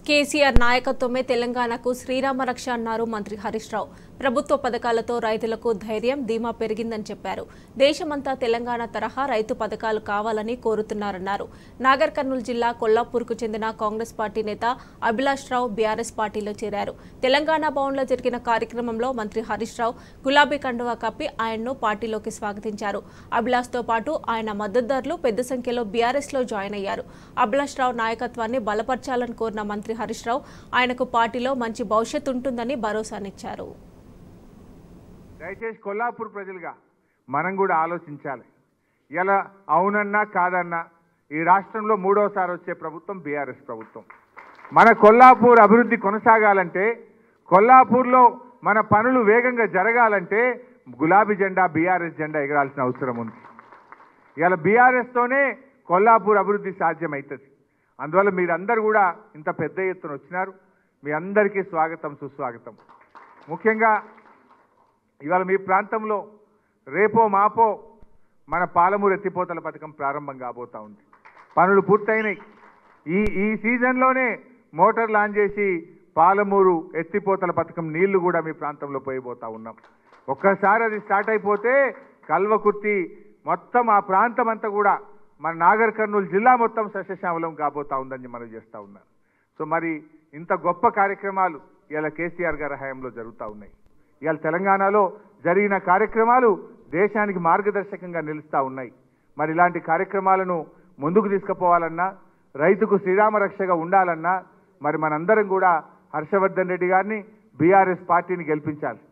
కేసీఆర్ నాయకత్వమే తెలంగాణకు శ్రీరామ రక్ష అన్నారు మంత్రి హరీష్ రావు ప్రభుత్వ పథకాలతో రైతులకు ధైర్యం ధీమా పెరిగిందని చెప్పారు దేశమంతా తెలంగాణ తరహా రైతు పథకాలు కావాలని కోరుతున్నారన్నారు నాగర్ కర్నూలు జిల్లా కొల్లాపూర్కు చెందిన కాంగ్రెస్ పార్టీ నేత అభిలాష్ రావు బీఆర్ఎస్ పార్టీలో చేరారు తెలంగాణ భవన్లో జరిగిన కార్యక్రమంలో మంత్రి హరీష్ రావు గులాబీ కండువా కప్పి ఆయన్ను పార్టీలోకి స్వాగతించారు అభిలాష్తో పాటు ఆయన మద్దతుదారులు పెద్ద సంఖ్యలో బీఆర్ఎస్ లో జాయిన్ అయ్యారు అభిలాష్ రావు నాయకత్వాన్ని బలపరచాలని కోరిన మంత్రి హరీష్ రావు ఆయనకు పార్టీలో మంచి భవిష్యత్తు ఉంటుందని భరోసానిచ్చారు దయచేసి కొల్లాపూర్ ప్రజలుగా మనం కూడా ఆలోచించాలి ఇలా అవునన్నా కాదన్నా ఈ రాష్ట్రంలో మూడోసారి వచ్చే ప్రభుత్వం బీఆర్ఎస్ ప్రభుత్వం మన కొల్లాపూర్ అభివృద్ధి కొనసాగాలంటే కొల్లాపూర్లో మన పనులు వేగంగా జరగాలంటే గులాబీ జెండా బీఆర్ఎస్ జెండా ఎగరాల్సిన అవసరం ఉంది ఇలా బీఆర్ఎస్తోనే కొల్లాపూర్ అభివృద్ధి సాధ్యమవుతుంది అందువల్ల మీరందరూ కూడా ఇంత పెద్ద ఎత్తున వచ్చినారు మీ అందరికీ స్వాగతం సుస్వాగతం ముఖ్యంగా ఇవాళ మీ ప్రాంతంలో రేపో మాపో మన పాలమూరు ఎత్తిపోతల పథకం ప్రారంభం కాబోతా ఉంది పనులు పూర్తయినాయి ఈ ఈ సీజన్లోనే మోటార్ లాంచ్ చేసి పాలమూరు ఎత్తిపోతల పథకం నీళ్లు కూడా మీ ప్రాంతంలో పోయిపోతా ఉన్నాం ఒక్కసారి అది స్టార్ట్ అయిపోతే కల్వకుర్తి మొత్తం ఆ ప్రాంతం అంతా కూడా మన నాగర్ కర్నూలు జిల్లా మొత్తం సస్యశ్యామలం కాబోతా ఉందని మనం చేస్తూ ఉన్నాం సో మరి ఇంత గొప్ప కార్యక్రమాలు ఇలా కేసీఆర్ గారి హయాంలో జరుగుతూ ఉన్నాయి ఇవాళ తెలంగాణలో జరిగిన కార్యక్రమాలు దేశానికి మార్గదర్శకంగా నిలుస్తూ ఉన్నాయి మరి ఇలాంటి కార్యక్రమాలను ముందుకు తీసుకుపోవాలన్నా రైతుకు శ్రీరామ రక్షగా ఉండాలన్నా మరి మనందరం కూడా హర్షవర్ధన్ రెడ్డి గారిని బీఆర్ఎస్ పార్టీని గెలిపించాలి